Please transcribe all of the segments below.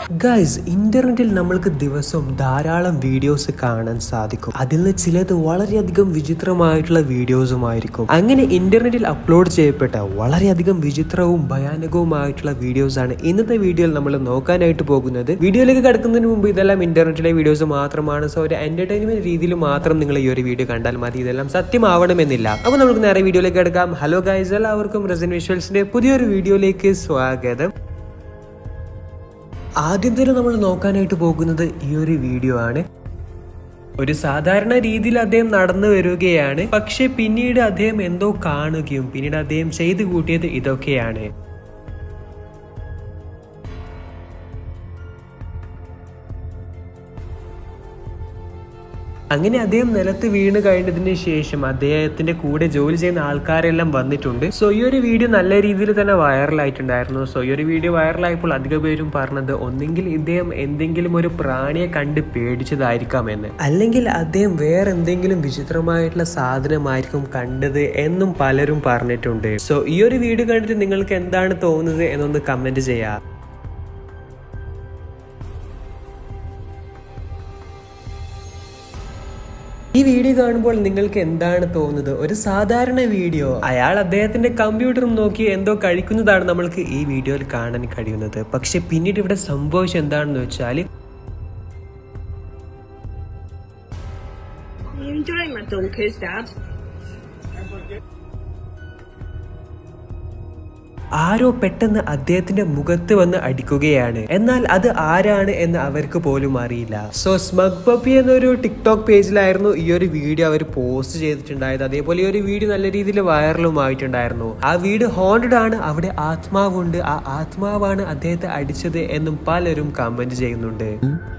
Guys ഇന്റർനെറ്റിൽ നമ്മൾക്ക് ദിവസവും ധാരാളം വീഡിയോസ് കാണാൻ സാധിക്കും അതിൽ നിന്ന് ചിലത് വളരെയധികം വിചിത്രമായിട്ടുള്ള വീഡിയോസുമായിരിക്കും അങ്ങനെ ഇന്റർനെറ്റിൽ അപ്ലോഡ് ചെയ്യപ്പെട്ട വളരെയധികം വിചിത്രവും ഭയാനകവുമായിട്ടുള്ള വീഡിയോസ് ആണ് ഇന്നത്തെ വീഡിയോയിൽ നമ്മൾ നോക്കാനായിട്ട് പോകുന്നത് വീഡിയോയിലേക്ക് കിടക്കുന്നതിന് മുമ്പ് ഇതെല്ലാം ഇന്റർനെറ്റിലെ വീഡിയോസ് മാത്രമാണ് സോ ഒരു എന്റർടൈൻമെന്റ് രീതിയിൽ മാത്രം നിങ്ങൾ ഈ ഒരു വീഡിയോ കണ്ടാൽ മതി ഇതെല്ലാം സത്യമാവണമെന്നില്ല അപ്പോൾ നമുക്ക് നേരെ വീഡിയോയിലേക്ക് കിടക്കാം ഹലോ ഗൈസ് എല്ലാവർക്കും റെസിൻ വിഷ്വൽസിന്റെ പുതിയൊരു വീഡിയോയിലേക്ക് സ്വാഗതം ആദ്യം തന്നെ നമ്മൾ നോക്കാനായിട്ട് പോകുന്നത് ഈ ഒരു വീഡിയോ ആണ് ഒരു സാധാരണ രീതിയിൽ അദ്ദേഹം നടന്നു വരികയാണ് പക്ഷെ പിന്നീട് അദ്ദേഹം എന്തോ കാണുകയും പിന്നീട് അദ്ദേഹം ചെയ്തു കൂട്ടിയത് ഇതൊക്കെയാണ് അങ്ങനെ അദ്ദേഹം നിലത്ത് വീണ് കഴിഞ്ഞതിന് ശേഷം അദ്ദേഹത്തിന്റെ കൂടെ ജോലി ചെയ്യുന്ന ആൾക്കാരെല്ലാം വന്നിട്ടുണ്ട് സോ ഈ ഒരു വീഡിയോ നല്ല രീതിയിൽ തന്നെ വൈറലായിട്ടുണ്ടായിരുന്നു സോ ഈ ഒരു വീഡിയോ വൈറലായപ്പോൾ അധിക പേരും പറഞ്ഞത് ഒന്നെങ്കിൽ ഇദ്ദേഹം എന്തെങ്കിലും ഒരു പ്രാണിയെ കണ്ട് പേടിച്ചതായിരിക്കാം എന്ന് അല്ലെങ്കിൽ അദ്ദേഹം വേറെ എന്തെങ്കിലും വിചിത്രമായിട്ടുള്ള സാധനമായിരിക്കും കണ്ടത് എന്നും പലരും പറഞ്ഞിട്ടുണ്ട് സോ ഈ ഒരു വീഡിയോ കണ്ടിട്ട് നിങ്ങൾക്ക് എന്താണ് തോന്നുന്നത് എന്നൊന്ന് കമന്റ് ചെയ്യാം ഈ വീഡിയോ കാണുമ്പോൾ നിങ്ങൾക്ക് എന്താണ് തോന്നുന്നത് ഒരു സാധാരണ വീഡിയോ അയാൾ അദ്ദേഹത്തിന്റെ കമ്പ്യൂട്ടറും നോക്കി എന്തോ കഴിക്കുന്നതാണ് നമ്മൾക്ക് ഈ വീഡിയോയിൽ കാണാൻ കഴിയുന്നത് പക്ഷെ പിന്നീട് ഇവിടെ സംഭവിച്ചത് എന്താണെന്ന് വെച്ചാൽ Are you enjoying my donkeys, Dad? ആരോ പെട്ടെന്ന് അദ്ദേഹത്തിന്റെ മുഖത്ത് വന്ന് അടിക്കുകയാണ് എന്നാൽ അത് ആരാണ് എന്ന് അവർക്ക് പോലും അറിയില്ല സോ സ്മഗ് പപ്പി എന്നൊരു ടിക്ടോക്ക് പേജിലായിരുന്നു ഈ ഒരു വീഡിയോ അവർ പോസ്റ്റ് ചെയ്തിട്ടുണ്ടായത് അതേപോലെ ഈ ഒരു വീഡിയോ നല്ല രീതിയിൽ വൈറലും ആയിട്ടുണ്ടായിരുന്നു ആ വീട് ഹോണ്ടഡ് ആണ് അവിടെ ആത്മാവുണ്ട് ആ ആത്മാവാണ് അദ്ദേഹത്തെ അടിച്ചത് എന്നും പലരും കമന്റ് ചെയ്യുന്നുണ്ട്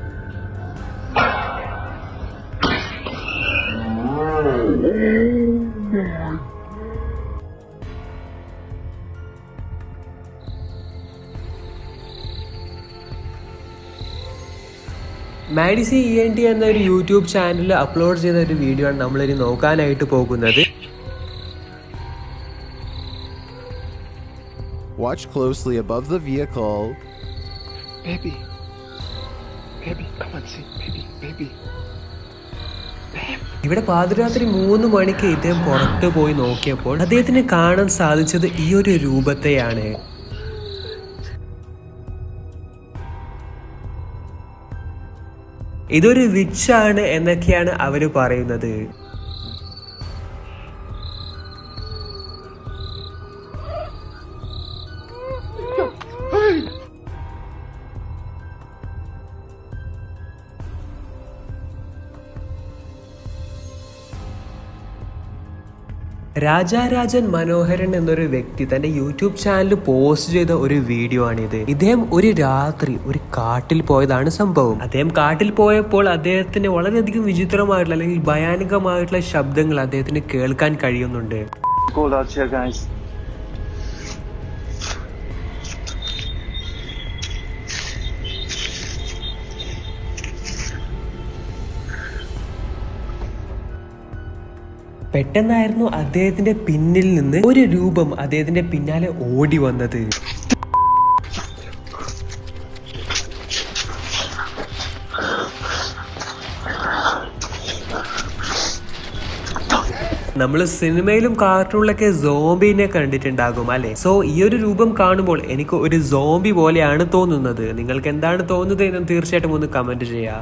മാഡിസി ഇ എൻ ടി എന്ന ഒരു യൂട്യൂബ് ചാനലിൽ അപ്ലോഡ് ചെയ്ത ഒരു വീഡിയോ ആണ് നമ്മളിനി നോക്കാനായിട്ട് പോകുന്നത് Watch closely above the vehicle. Baby. Baby, come on, see. Baby, baby. ഇവിടെ പാതിരാത്രി മൂന്ന് മണിക്ക് ഇദ്ദേഹം പുറത്തു പോയി നോക്കിയപ്പോൾ അദ്ദേഹത്തിന് കാണാൻ സാധിച്ചത് ഈ ഒരു രൂപത്തെയാണ് ഇതൊരു വിച്ചാണ് എന്നൊക്കെയാണ് അവര് പറയുന്നത് രാജാരാജൻ മനോഹരൻ എന്നൊരു വ്യക്തി തന്റെ യൂട്യൂബ് ചാനലിൽ പോസ്റ്റ് ചെയ്ത ഒരു വീഡിയോ ആണിത് ഇദ്ദേഹം ഒരു രാത്രി ഒരു കാട്ടിൽ പോയതാണ് സംഭവം അദ്ദേഹം കാട്ടിൽ പോയപ്പോൾ അദ്ദേഹത്തിന് വളരെയധികം വിചിത്രമായിട്ടുള്ള അല്ലെങ്കിൽ ഭയാനകമായിട്ടുള്ള ശബ്ദങ്ങൾ അദ്ദേഹത്തിന് കേൾക്കാൻ കഴിയുന്നുണ്ട് Cold out here, guys. പെട്ടെന്നായിരുന്നു അദ്ദേഹത്തിന്റെ പിന്നിൽ നിന്ന് ഒരു രൂപം അദ്ദേഹത്തിന്റെ പിന്നാലെ ഓടി വന്നത് നമ്മൾ സിനിമയിലും കാർട്ടൂണിലൊക്കെ സോംബിനെ കണ്ടിട്ടുണ്ടാകും അല്ലെ സോ ഈ ഒരു രൂപം കാണുമ്പോൾ എനിക്ക് ഒരു സോംബി പോലെയാണ് തോന്നുന്നത് നിങ്ങൾക്ക് എന്താണ് തോന്നുന്നത് എന്ന് തീർച്ചയായിട്ടും ഒന്ന് കമന്റ് ചെയ്യാം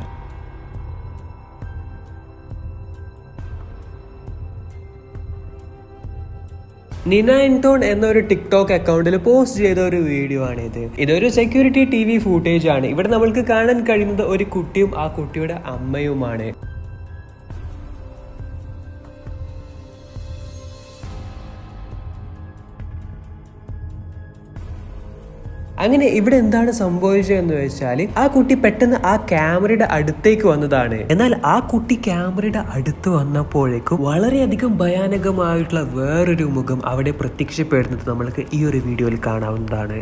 നിന എൻതോൺ എന്നൊരു ടിക്ടോക്ക് അക്കൗണ്ടിൽ പോസ്റ്റ് ചെയ്ത ഒരു വീഡിയോ ആണിത് ഇതൊരു സെക്യൂരിറ്റി ടി വി ഫൂട്ടേജ് ആണ് ഇവിടെ നമ്മൾക്ക് കാണാൻ കഴിയുന്നത് ഒരു കുട്ടിയും ആ കുട്ടിയുടെ അമ്മയുമാണ് അങ്ങനെ ഇവിടെ എന്താണ് സംഭവിച്ചത് എന്ന് വെച്ചാൽ ആ കുട്ടി പെട്ടെന്ന് ആ ക്യാമറയുടെ അടുത്തേക്ക് വന്നതാണ് എന്നാൽ ആ കുട്ടി ക്യാമറയുടെ അടുത്ത് വന്നപ്പോഴേക്കും വളരെയധികം ഭയാനകമായിട്ടുള്ള വേറൊരു മുഖം അവിടെ പ്രത്യക്ഷപ്പെടുന്നത് നമ്മൾക്ക് ഈ ഒരു വീഡിയോയിൽ കാണാവുന്നതാണ്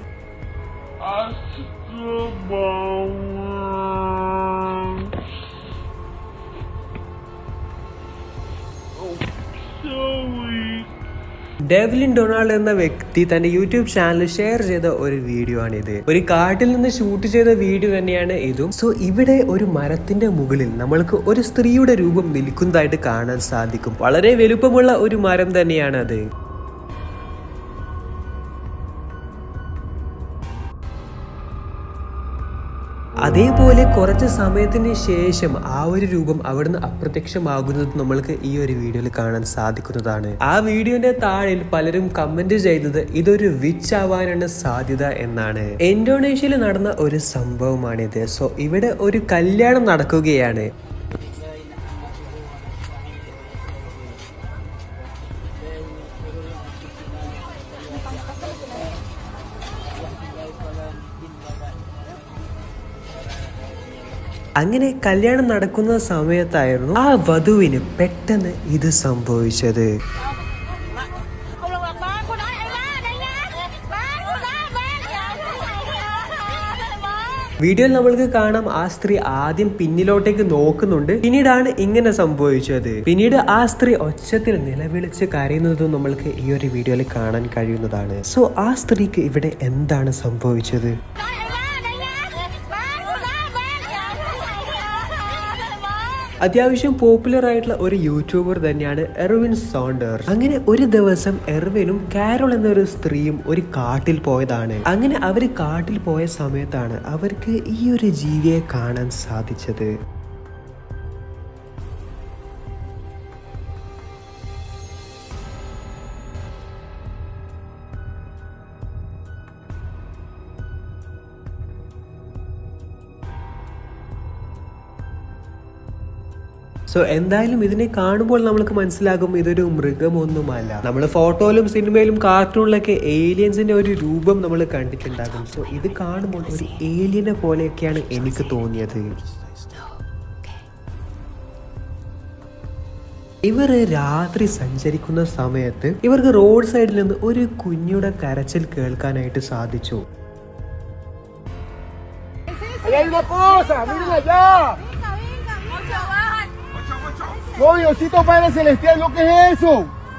ഡെവലിൻ ഡൊണാൾഡ് എന്ന വ്യക്തി തന്റെ യൂട്യൂബ് ചാനലിൽ ഷെയർ ചെയ്ത ഒരു വീഡിയോ ആണിത് ഒരു കാട്ടിൽ നിന്ന് ഷൂട്ട് ചെയ്ത വീഡിയോ തന്നെയാണ് ഇതും സോ ഇവിടെ ഒരു മരത്തിന്റെ മുകളിൽ നമ്മൾക്ക് ഒരു സ്ത്രീയുടെ രൂപം നിൽക്കുന്നതായിട്ട് കാണാൻ സാധിക്കും വളരെ വലുപ്പമുള്ള ഒരു മരം തന്നെയാണ് അത് അതേപോലെ കുറച്ച് സമയത്തിന് ശേഷം ആ ഒരു രൂപം അവിടുന്ന് അപ്രത്യക്ഷമാകുന്നത് നമ്മൾക്ക് ഈ ഒരു വീഡിയോയിൽ കാണാൻ സാധിക്കുന്നതാണ് ആ വീഡിയോന്റെ താഴിൽ പലരും കമന്റ് ചെയ്തത് ഇതൊരു വിച്ച് ആവാനാണ് സാധ്യത എന്നാണ് ഇന്തോനേഷ്യയിൽ നടന്ന ഒരു സംഭവമാണിത് സോ ഇവിടെ ഒരു കല്യാണം നടക്കുകയാണ് അങ്ങനെ കല്യാണം നടക്കുന്ന സമയത്തായിരുന്നു ആ വധുവിന് പെട്ടെന്ന് ഇത് സംഭവിച്ചത് Không được bác, bác, cô nói anh lá, đây lá. Bác, cô nói bác. Bác. വീഡിയോയിൽ നമ്മൾക്ക് കാണാം ആ സ്ത്രീ ആദ്യം പിന്നിലോട്ടേക്ക് നോക്കുന്നുണ്ട് പിന്നീടാണ് ഇങ്ങനെ സംഭവിച്ചത് പിന്നീട് ആ സ്ത്രീ ഒച്ചത്തിൽ നിലവിളിച്ച് കരയുന്നതും നമ്മൾക്ക് ഈ ഒരു വീഡിയോയിൽ കാണാൻ കഴിയുന്നതാണ് സോ ആ സ്ത്രീക്ക് ഇവിടെ എന്താണ് സംഭവിച്ചത് അത്യാവശ്യം പോപ്പുലർ ആയിട്ടുള്ള ഒരു യൂട്യൂബർ തന്നെയാണ് എർവിൻ സോണ്ടർ അങ്ങനെ ഒരു ദിവസം എർവിനും കാരോൾ എന്നൊരു സ്ത്രീയും ഒരു കാട്ടിൽ പോയതാണ് അങ്ങനെ അവർ കാട്ടിൽ പോയ സമയത്താണ് അവർക്ക് ഈ ഒരു ജീവിയെ കാണാൻ സാധിച്ചത് സോ എന്തായാലും ഇതിനെ കാണുമ്പോൾ നമ്മൾക്ക് മനസ്സിലാകും ഇതൊരു മൃഗമൊന്നുമല്ല നമ്മൾ ഫോട്ടോയിലും സിനിമയിലും കാർട്ടൂണിലൊക്കെ ഏലിയൻസിന്റെ ഒരു രൂപം നമ്മൾ കണ്ടിട്ടുണ്ടാകും സോ ഇത് കാണുമ്പോൾ ഒരു ഏലിയനെ പോലെയൊക്കെയാണ് എനിക്ക് തോന്നിയത് ഇവർ രാത്രി സഞ്ചരിക്കുന്ന സമയത്ത് ഇവർക്ക് റോഡ് സൈഡിൽ നിന്ന് ഒരു കുഞ്ഞുടെ കരച്ചിൽ കേൾക്കാനായിട്ട് സാധിച്ചു Ahí hay una cosa, miren allá. No, Diosito Padre Celestial, ¿lo que es eso?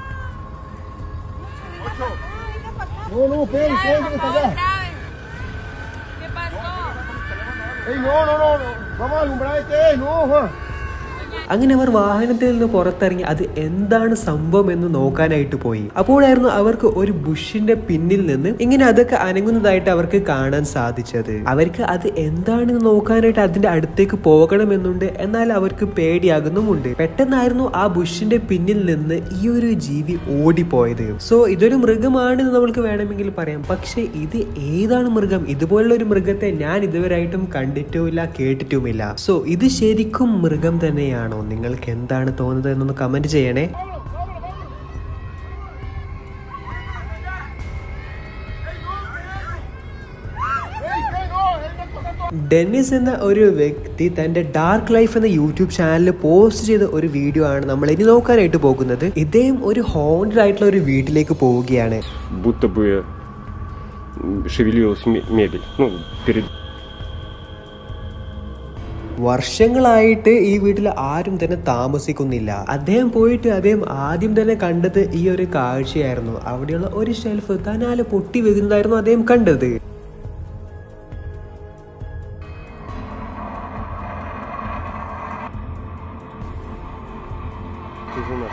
No, no, esperen, esperen que está allá. ¿Qué pasó? Ey, no, no, no, no. Vamos a alumbrar de qué es, no, Juan. അങ്ങനെ അവർ വാഹനത്തിൽ നിന്ന് പുറത്തിറങ്ങി അത് എന്താണ് സംഭവം എന്ന് നോക്കാനായിട്ട് പോയി അപ്പോഴായിരുന്നു അവർക്ക് ഒരു ബുഷിന്റെ പിന്നിൽ നിന്ന് ഇങ്ങനെ അതൊക്കെ അനങ്ങുന്നതായിട്ട് അവർക്ക് കാണാൻ സാധിച്ചത് അവർക്ക് അത് എന്താണെന്ന് നോക്കാനായിട്ട് അതിന്റെ അടുത്തേക്ക് പോകണമെന്നുണ്ട് എന്നാൽ അവർക്ക് പേടിയാകുന്നുമുണ്ട് പെട്ടെന്നായിരുന്നു ആ ബുഷിന്റെ പിന്നിൽ നിന്ന് ഈ ഒരു ജീവി ഓടിപ്പോയത് സോ ഇതൊരു മൃഗമാണെന്ന് നമ്മൾക്ക് വേണമെങ്കിൽ പറയാം പക്ഷെ ഇത് ഏതാണ് മൃഗം ഇതുപോലുള്ള ഒരു മൃഗത്തെ ഞാൻ ഇതുവരെയായിട്ടും കണ്ടിട്ടുമില്ല കേട്ടിട്ടുമില്ല സോ ഇത് ശരിക്കും മൃഗം തന്നെയാണോ നിങ്ങൾക്ക് എന്താണ് തോന്നുന്നത് എന്നൊന്ന് കമന്റ് ചെയ്യണേ Ey, ¿qué no? Hay una cosa Dennis എന്ന ഒരു വ്യക്തി തന്റെ ഡാർക്ക് ലൈഫ് എന്ന യൂട്യൂബ് ചാനലിൽ പോസ്റ്റ് ചെയ്ത ഒരു വീഡിയോ ആണ് നമ്മൾ ഇനി നോക്കാനായിട്ട് പോകുന്നത് ഇദ്ദേഹം ഒരു ഹോണ്ടഡ് ആയിട്ടുള്ള ഒരു വീട്ടിലേക്ക് പോവുകയാണ് будто бы м, шевелилась ме- мебель. Ну, перед വർഷങ്ങളായിട്ട് ഈ വീട്ടിൽ ആരും തന്നെ താമസിക്കുന്നില്ല അദ്ദേഹം പോയിട്ട് അദ്ദേഹം ആദ്യം തന്നെ കണ്ടത് ഈ ഒരു കാഴ്ചയായിരുന്നു അവിടെയുള്ള ഒരു ഷെൽഫ് തനാല് പൊട്ടി വീഴുന്നതായിരുന്നു അദ്ദേഹം കണ്ടത് тишина.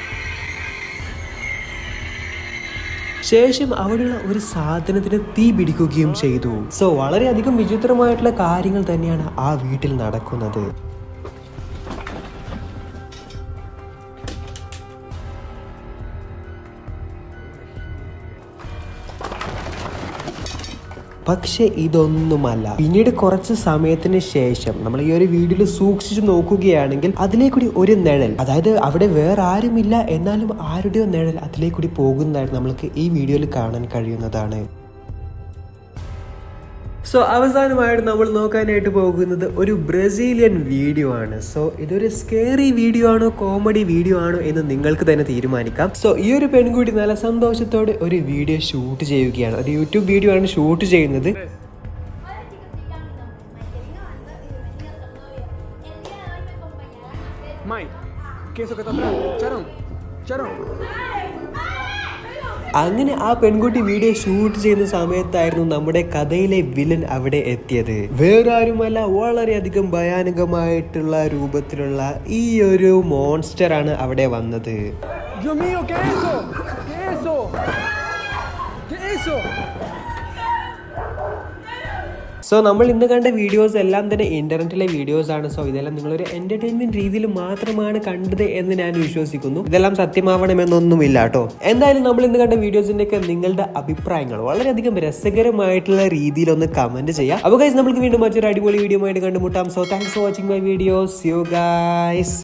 ശേഷം അവിടെയുള്ള ഒരു സാധനത്തിന് തീ പിടിക്കുകയും ചെയ്തു സോ വളരെയധികം വിചിത്രമായിട്ടുള്ള കാര്യങ്ങൾ തന്നെയാണ് ആ വീട്ടിൽ നടക്കുന്നത് പക്ഷെ ഇതൊന്നുമല്ല പിന്നീട് കുറച്ച് സമയത്തിന് ശേഷം നമ്മൾ ഈ ഒരു വീഡിയോയിൽ സൂക്ഷിച്ചു നോക്കുകയാണെങ്കിൽ അതിലേക്കൂടി ഒരു നിഴൽ അതായത് അവിടെ വേറെ ആരുമില്ല എന്നാലും ആരുടെയോ നിഴൽ അതിലേക്കൂടി പോകുന്നതായിട്ട് നമ്മൾക്ക് ഈ വീഡിയോയിൽ കാണാൻ കഴിയുന്നതാണ് സോ അവസാനമായിട്ട് നമ്മൾ നോക്കാനായിട്ട് പോകുന്നത് ഒരു ബ്രസീലിയൻ വീഡിയോ ആണ് സോ ഇതൊരു സ്കേറി വീഡിയോ ആണോ കോമഡി വീഡിയോ ആണോ എന്ന് നിങ്ങൾക്ക് തന്നെ തീരുമാനിക്കാം സോ ഈ ഒരു പെൺകുട്ടി നല്ല സന്തോഷത്തോടെ ഒരു വീഡിയോ ഷൂട്ട് ചെയ്യുകയാണ് ഒരു യൂട്യൂബ് വീഡിയോ ആണ് ഷൂട്ട് ചെയ്യുന്നത് Hola chicos, soy Cami, mi querido Ando y bienvenidos a un nuevo video. El día de hoy me acompañarán a hacer... Mike, ¿qué es eso que está atrás? Charon, Charon. അങ്ങനെ ആ പെൺകുട്ടി video shoot ചെയ്യുന്ന സമയത്തായിരുന്നു നമ്മുടെ കഥയിലെ villain അവിടെ എത്തിയത് വേറെ ആരുമല്ല വളരെയധികം ഭയാനകമായിട്ടുള്ള രൂപത്തിലുള്ള ഈ ഒരു മോൺസ്റ്റർ ആണ് അവിടെ വന്നത് Dios mío, ¿qué es eso? ¿Qué es eso? ¿Qué es eso? So നമ്മൾ ഇന്ന് കണ്ട വീഡിയോസ് എല്ലാം തന്നെ ഇന്റർനെറ്റിലെ വീഡിയോസ് ആണ് സോ ഇതെല്ലാം നിങ്ങളൊരു എന്റർടൈൻമെന്റ് രീതിയിൽ മാത്രമാണ് കണ്ടത് എന്ന് ഞാൻ വിശ്വസിക്കുന്നു ഇതെല്ലാം സത്യമാവണമെന്നൊന്നുമില്ല കേട്ടോ എന്തായാലും നമ്മൾ ഇന്ന് കണ്ട വീഡിയോസിന്റെ ഒക്കെ നിങ്ങളുടെ അഭിപ്രായങ്ങൾ വളരെയധികം രസകരമായിട്ടുള്ള രീതിയിൽ ഒന്ന് കമന്റ് ചെയ്യാം അപ്പോൾ ഗൈസ് നമുക്ക് വീണ്ടും മറ്റൊരു അടിപൊളി വീഡിയോ ആയിട്ട് കണ്ടുമുട്ടാം so thanks for watching my videos you guys